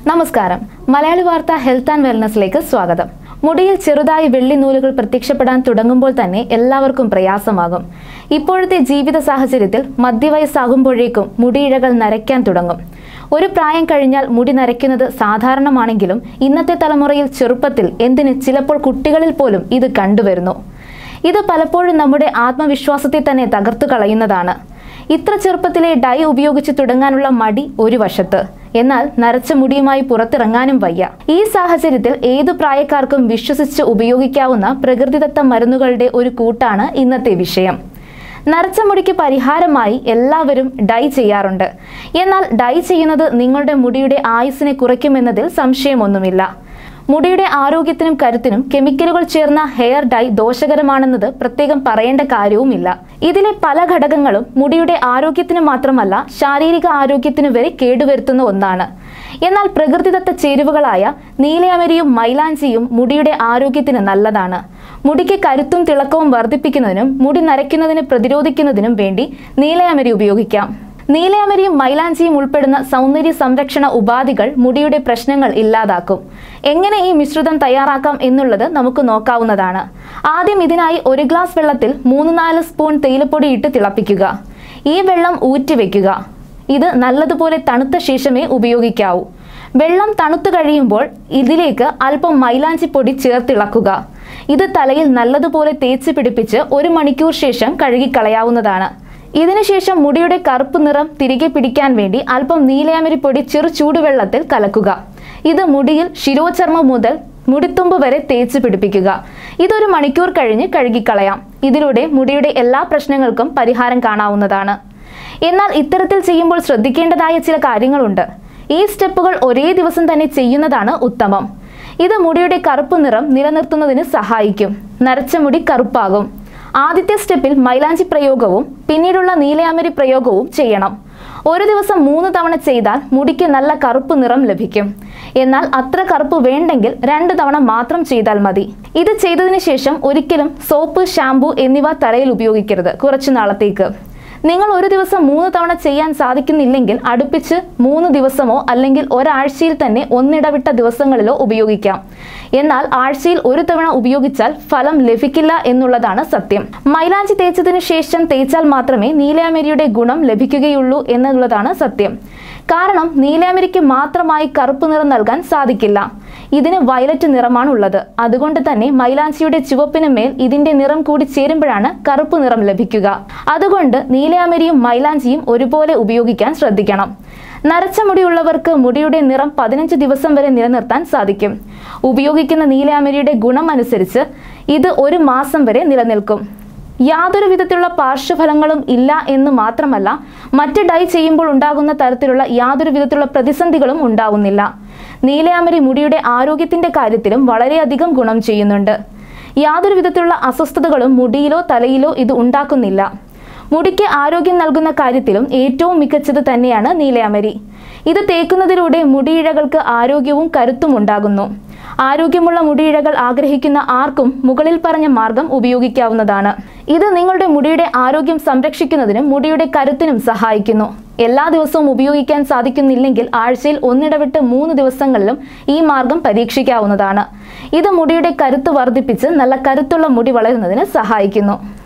നമസ്കാരം മലയാളി വാർത്ത health and വെൽനസിലേക്ക് സ്വാഗതം മുടിയിൽ ചെറുതായി വെള്ളി നൂലുകൾ പ്രത്യക്ഷപ്പെടാൻ തുടങ്ങുമ്പോൾ തന്നെ എല്ലാവർക്കും പ്രയാസമാകും ഇപ്പോഴത്തെ ജീവിത സാഹചര്യത്തിൽ മധ്യവയസ്സാകുമ്പോഴേക്കും മുടിയിഴകൾ നരയ്ക്കാൻ തുടങ്ങും ഒരു പ്രായം കഴിഞ്ഞാൽ മുടി നരയ്ക്കുന്നത് സാധാരണമാണെങ്കിലും ഇന്നത്തെ തലമുറയിൽ ചെറുപ്പത്തിൽ എന്തിന് ചിലപ്പോൾ കുട്ടികളിൽ പോലും ഇത് കണ്ടുവരുന്നു ഇത് പലപ്പോഴും നമ്മുടെ ആത്മവിശ്വാസത്തെ തന്നെ തകർത്തു കളയുന്നതാണ് ഇത്ര ചെറുപ്പത്തിലെ ഡൈ ഉപയോഗിച്ച് തുടങ്ങാനുള്ള മടി ഒരു വശത്ത് എന്നാൽ നരച്ച മുടിയുമായി പുറത്തിറങ്ങാനും വയ്യ ഈ സാഹചര്യത്തിൽ ഏതു പ്രായക്കാർക്കും വിശ്വസിച്ച് ഉപയോഗിക്കാവുന്ന പ്രകൃതിദത്ത മരുന്നുകളുടെ ഒരു കൂട്ടാണ് ഇന്നത്തെ വിഷയം നരച്ച മുടിക്ക് പരിഹാരമായി എല്ലാവരും ഡൈ ചെയ്യാറുണ്ട് എന്നാൽ ഡൈ ചെയ്യുന്നത് നിങ്ങളുടെ മുടിയുടെ ആയുസ്സിനെ കുറയ്ക്കുമെന്നതിൽ സംശയമൊന്നുമില്ല മുടിയുടെ ആരോഗ്യത്തിനും കരുത്തിനും കെമിക്കലുകൾ ചേർന്ന ഹെയർ ഡൈ ദോഷകരമാണെന്നത് പ്രത്യേകം പറയേണ്ട കാര്യവുമില്ല ഇതിലെ പല ഘടകങ്ങളും മുടിയുടെ ആരോഗ്യത്തിന് മാത്രമല്ല ശാരീരിക ആരോഗ്യത്തിന് വരെ കേടുവരുത്തുന്ന ഒന്നാണ് എന്നാൽ പ്രകൃതിദത്ത ചേരുവകളായ നീലയമരിയും മൈലാഞ്ചിയും മുടിയുടെ ആരോഗ്യത്തിന് നല്ലതാണ് മുടിക്ക് കരുത്തും തിളക്കവും വർദ്ധിപ്പിക്കുന്നതിനും മുടി നരയ്ക്കുന്നതിന് പ്രതിരോധിക്കുന്നതിനും വേണ്ടി നീലയമരി ഉപയോഗിക്കാം നീലയമരിയും മൈലാഞ്ചിയും ഉൾപ്പെടുന്ന സൗന്ദര്യ സംരക്ഷണ ഉപാധികൾ മുടിയുടെ പ്രശ്നങ്ങൾ ഇല്ലാതാക്കും എങ്ങനെ ഈ മിശ്രിതം തയ്യാറാക്കാം എന്നുള്ളത് നമുക്ക് നോക്കാവുന്നതാണ് ആദ്യം ഇതിനായി ഒരു ഗ്ലാസ് വെള്ളത്തിൽ മൂന്ന് നാല് സ്പൂൺ തേയിലപ്പൊടി ഇട്ട് തിളപ്പിക്കുക ഈ വെള്ളം ഊറ്റിവെക്കുക ഇത് നല്ലതുപോലെ തണുത്ത ശേഷമേ ഉപയോഗിക്കാവൂ വെള്ളം തണുത്തു കഴിയുമ്പോൾ ഇതിലേക്ക് അല്പം മൈലാഞ്ചിപ്പൊടി ചേർത്തിളക്കുക ഇത് തലയിൽ നല്ലതുപോലെ തേച്ച് പിടിപ്പിച്ച് ഒരു മണിക്കൂർ ശേഷം കഴുകിക്കളയാവുന്നതാണ് ഇതിനുശേഷം മുടിയുടെ കറുപ്പ് നിറം തിരികെ പിടിക്കാൻ വേണ്ടി അല്പം നീലയാമരിപ്പൊടി ചെറു ചൂടുവെള്ളത്തിൽ കലക്കുക ഇത് മുടിയിൽ ശിരോചർമ്മം മുതൽ മുടിത്തുമ്പ് വരെ തേച്ച് പിടിപ്പിക്കുക ഇതൊരു മണിക്കൂർ കഴിഞ്ഞ് കഴുകിക്കളയാം ഇതിലൂടെ മുടിയുടെ എല്ലാ പ്രശ്നങ്ങൾക്കും പരിഹാരം കാണാവുന്നതാണ് എന്നാൽ ഇത്തരത്തിൽ ചെയ്യുമ്പോൾ ശ്രദ്ധിക്കേണ്ടതായ ചില കാര്യങ്ങളുണ്ട് ഈ സ്റ്റെപ്പുകൾ ഒരേ ദിവസം തന്നെ ചെയ്യുന്നതാണ് ഉത്തമം ഇത് മുടിയുടെ കറുപ്പ് നിറം നിലനിർത്തുന്നതിന് സഹായിക്കും നരച്ച മുടി കറുപ്പാകും ആദ്യത്തെ സ്റ്റെപ്പിൽ മൈലാഞ്ചി പ്രയോഗവും പിന്നീടുള്ള നീലയാമരി പ്രയോഗവും ചെയ്യണം ഒരു ദിവസം മൂന്ന് തവണ ചെയ്താൽ മുടിക്ക് നല്ല കറുപ്പ് നിറം ലഭിക്കും എന്നാൽ അത്ര കറുപ്പ് വേണ്ടെങ്കിൽ രണ്ട് തവണ മാത്രം ചെയ്താൽ മതി ഇത് ചെയ്തതിന് ശേഷം ഒരിക്കലും സോപ്പ് ഷാംപൂ എന്നിവ തലയിൽ ഉപയോഗിക്കരുത് കുറച്ചു നാളത്തേക്ക് നിങ്ങൾ ഒരു ദിവസം മൂന്ന് തവണ ചെയ്യാൻ സാധിക്കുന്നില്ലെങ്കിൽ അടുപ്പിച്ച് മൂന്ന് ദിവസമോ അല്ലെങ്കിൽ ഒരാഴ്ചയിൽ തന്നെ ഒന്നിടവിട്ട ദിവസങ്ങളിലോ ഉപയോഗിക്കാം എന്നാൽ ആഴ്ചയിൽ ഒരു തവണ ഉപയോഗിച്ചാൽ ഫലം ലഭിക്കില്ല എന്നുള്ളതാണ് സത്യം മൈലാഞ്ചി തേച്ചതിനു ശേഷം തേച്ചാൽ മാത്രമേ നീലയമരിയുടെ ഗുണം ലഭിക്കുകയുള്ളൂ എന്നുള്ളതാണ് സത്യം കാരണം നീലയമരിക്ക് മാത്രമായി കറുപ്പ് നിറം നൽകാൻ സാധിക്കില്ല ഇതിന് വയലറ്റ് നിറമാണ് ഉള്ളത് അതുകൊണ്ട് തന്നെ മൈലാഞ്ചിയുടെ ചുവപ്പിന് മേൽ ഇതിന്റെ നിറം കൂടി ചേരുമ്പോഴാണ് കറുപ്പ് നിറം ലഭിക്കുക അതുകൊണ്ട് നീലയമരിയും മൈലാഞ്ചിയും ഒരുപോലെ ഉപയോഗിക്കാൻ ശ്രദ്ധിക്കണം നരച്ച മുടിയുള്ളവർക്ക് മുടിയുടെ നിറം പതിനഞ്ച് ദിവസം വരെ നിലനിർത്താൻ സാധിക്കും ഉപയോഗിക്കുന്ന നീലയമരിയുടെ ഗുണം അനുസരിച്ച് ഇത് ഒരു മാസം വരെ നിലനിൽക്കും യാതൊരു വിധത്തിലുള്ള പാർശ്വഫലങ്ങളും ഇല്ല എന്ന് മാത്രമല്ല മറ്റ് ഡൈ ചെയ്യുമ്പോൾ ഉണ്ടാകുന്ന തരത്തിലുള്ള യാതൊരു വിധത്തിലുള്ള പ്രതിസന്ധികളും ഉണ്ടാവുന്നില്ല നീലയാമരി മുടിയുടെ ആരോഗ്യത്തിന്റെ കാര്യത്തിലും വളരെയധികം ഗുണം ചെയ്യുന്നുണ്ട് യാതൊരു വിധത്തിലുള്ള അസ്വസ്ഥതകളും മുടിയിലോ തലയിലോ ഇത് ഉണ്ടാക്കുന്നില്ല മുടിക്ക് ആരോഗ്യം നൽകുന്ന കാര്യത്തിലും ഏറ്റവും മികച്ചത് തന്നെയാണ് നീലയമരി ഇത് തേക്കുന്നതിലൂടെ മുടിയിഴകൾക്ക് ആരോഗ്യവും കരുത്തും ഉണ്ടാകുന്നു ആരോഗ്യമുള്ള മുടിയിഴകൾ ആഗ്രഹിക്കുന്ന ആർക്കും മുകളിൽ പറഞ്ഞ മാർഗം ഉപയോഗിക്കാവുന്നതാണ് ഇത് നിങ്ങളുടെ മുടിയുടെ ആരോഗ്യം സംരക്ഷിക്കുന്നതിനും മുടിയുടെ കരുത്തിനും സഹായിക്കുന്നു എല്ലാ ദിവസവും ഉപയോഗിക്കാൻ സാധിക്കുന്നില്ലെങ്കിൽ ആഴ്ചയിൽ ഒന്നിടവിട്ട് മൂന്ന് ദിവസങ്ങളിലും ഈ മാർഗം പരീക്ഷിക്കാവുന്നതാണ് ഇത് മുടിയുടെ കരുത്ത് വർദ്ധിപ്പിച്ച് നല്ല കരുത്തുള്ള മുടി വളരുന്നതിന് സഹായിക്കുന്നു